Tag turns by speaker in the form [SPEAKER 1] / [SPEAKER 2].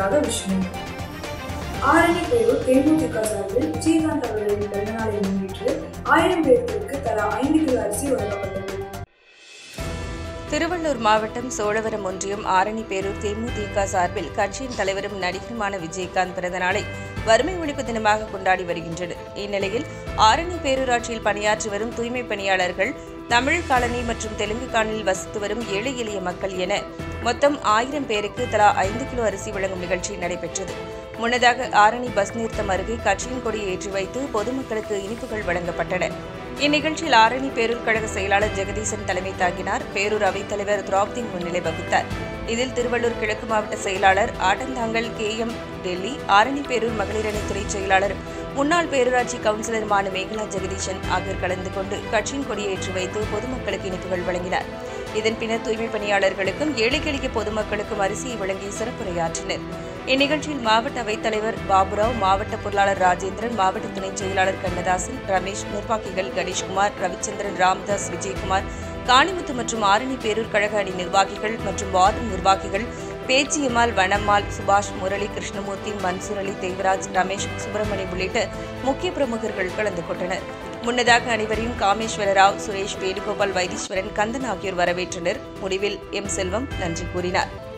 [SPEAKER 1] செய்திகளுக்காக விஷ்ணு ஆரணி பேரூர் தேமுதிக சார்பில் விஜயகாந்த் அவர்களின் பிறந்தநாளை முன்னிட்டு ஆயிரம் பேருக்கு தலா ஐந்து கிலோ அரிசி வழங்கப்பட்டது
[SPEAKER 2] திருவள்ளூர் மாவட்டம் சோழவரம் ஒன்றியம் ஆரணி பேரூர் தேமுதிக சார்பில் கட்சியின் தலைவரும் நடிகருமான விஜயகாந்த் பிறந்தநாளை வறுமை ஒழிப்பு தினமாக கொண்டாடி வருகின்றனர் இந்நிலையில் ஆரணி பேரூராட்சியில் பணியாற்றி வரும் தூய்மை பணியாளர்கள் தமிழ் காலனி மற்றும் தெலுங்கு காலனியில் வசித்து வரும் ஏழை எளிய மக்கள் என மொத்தம் ஆயிரம் பேருக்கு தலா ஐந்து கிலோ அரிசி வழங்கும் நிகழ்ச்சி நடைபெற்றது முன்னதாக ஆரணி பஸ் நிறுத்தம் அருகே கட்சியின் கொடியை ஏற்றி வைத்து பொதுமக்களுக்கு இனிப்புகள் வழங்கப்பட்டன இந்நிகழ்ச்சியில் ஆரணி பேரூர் கழக செயலாளர் ஜெகதீசன் தலைமை தாங்கினார் பேரூர் அவைத்தலைவர் திரௌபதி முன்னிலை வகித்தார் இதில் திருவள்ளூர் கிழக்கு மாவட்ட செயலாளர் ஆட்டந்தாங்கல் கே எம் டெல்லி ஆரணி பேரூர் மகளிர் அணித்துறை செயலாளர் முன்னாள் பேரூராட்சி கவுன்சிலருமான மேகலா ஜெகதீஷன் ஆகியோர் கலந்து கொண்டு கட்சியின் கொடியை ஏற்றி வைத்து பொதுமக்களுக்கு இனிப்புகள் வழங்கினார் இதன் பின்னர் தூய்மை பணியாளர்களுக்கும் ஏழை எளிய பொதுமக்களுக்கும் அரிசியை வழங்கி சிறப்புரையாற்றினர் இந்நிகழ்ச்சியில் மாவட்ட அவைத்தலைவர் பாபுராவ் மாவட்ட பொருளாளர் ராஜேந்திரன் மாவட்ட துணைச் செயலாளர் கண்ணதாசன் ரமேஷ் நிர்வாகிகள் கணேஷ்குமார் ரவிச்சந்திரன் ராம்தாஸ் விஜயகுமார் காணிமுத்து மற்றும் ஆரணி பேரூர் கழக அணி நிர்வாகிகள் மற்றும் வார்டு நிர்வாகிகள் பேச்சியம்மாள் வனம்மாள் சுபாஷ் முரளி கிருஷ்ணமூர்த்தி மன்சூர் அலி தேவராஜ் ரமேஷ் சுப்பிரமணியம் உள்ளிட்ட முக்கிய பிரமுகர்கள் கலந்து கொண்டனர் முன்னதாக அனைவரையும் காமேஸ்வர ராவ் சுரேஷ் வேணுகோபால் வைத்தீஸ்வரன் கந்தன் ஆகியோர் வரவேற்றனர் முடிவில் எம் செல்வம் நன்றி கூறினார்